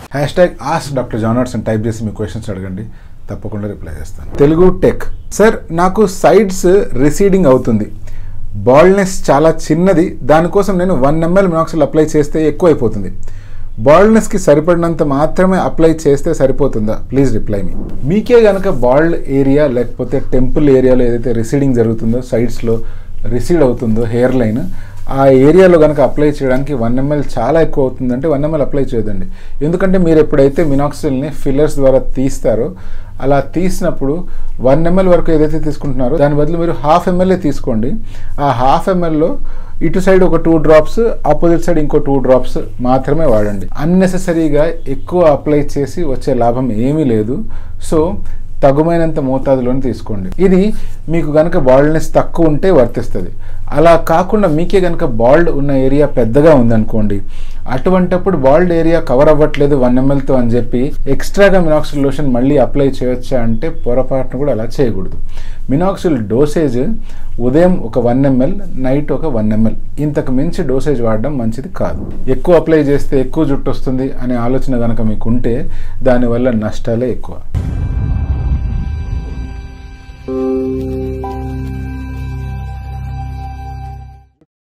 hash hashtag ask doctor జానర్స్ అని type చేసి మీ క్వశ్చన్స్ అడగండి తప్పకుండా రిప్లై చేస్తాను తెలుగు టెక్ సార్ నాకు సైడ్స్ రిసీడింగ్ అవుతుంది బాల్డ్నెస్ చాలా చిన్నది దానికోసం నేను వన్ ఎంఎల్ మినాక్సిల్ అప్లై చేస్తే ఎక్కువ అయిపోతుంది బాల్డ్నెస్కి సరిపడినంత మాత్రమే అప్లై చేస్తే సరిపోతుందా ప్లీజ్ రిప్లై మీ మీకే కనుక బాల్డ్ ఏరియా లేకపోతే టెంపుల్ ఏరియాలో ఏదైతే రిసీడింగ్ జరుగుతుందో సైడ్స్లో రిసీడ్ అవుతుందో హెయిర్ లైన్ ఆ ఏరియాలో కనుక అప్లై చేయడానికి వన్ ఎంఎల్ చాలా ఎక్కువ అవుతుందంటే వన్ ఎంఎల్ అప్లై చేయదండి ఎందుకంటే మీరు ఎప్పుడైతే మినాక్సిల్ని ఫిల్లర్స్ ద్వారా తీస్తారో అలా తీసినప్పుడు వన్ ఎంఎల్ వరకు ఏదైతే తీసుకుంటున్నారో దాని బదులు మీరు హాఫ్ ఎంఎల్ఏ తీసుకోండి ఆ హాఫ్ ఎంఎల్లో ఇటు సైడ్ ఒక టూ డ్రాప్స్ ఆపోజిట్ సైడ్ ఇంకో టూ డ్రాప్స్ మాత్రమే వాడండి అన్నెసెసరీగా ఎక్కువ అప్లై చేసి వచ్చే లాభం ఏమీ లేదు సో తగుమైనంత మోతాదులోనే తీసుకోండి ఇది మీకు కనుక బాల్డ్నెస్ తక్కువ ఉంటే వర్తిస్తుంది అలా కాకుండా మీకే కనుక బాల్డ్ ఉన్న ఏరియా పెద్దగా ఉందనుకోండి అటువంటప్పుడు బాల్డ్ ఏరియా కవర్ అవ్వట్లేదు వన్ ఎంఎల్తో అని చెప్పి ఎక్స్ట్రాగా మినాక్సిల్ లోషన్ మళ్ళీ అప్లై చేయొచ్చా అంటే పొరపాటును కూడా అలా చేయకూడదు మినాక్సిల్ డోసేజ్ ఉదయం ఒక వన్ ఎంఎల్ నైట్ ఒక వన్ ఎంఎల్ ఇంతకు మించి డోసేజ్ వాడడం మంచిది కాదు ఎక్కువ అప్లై చేస్తే ఎక్కువ జుట్టు వస్తుంది అనే ఆలోచన కనుక మీకు ఉంటే దానివల్ల నష్టాలే ఎక్కువ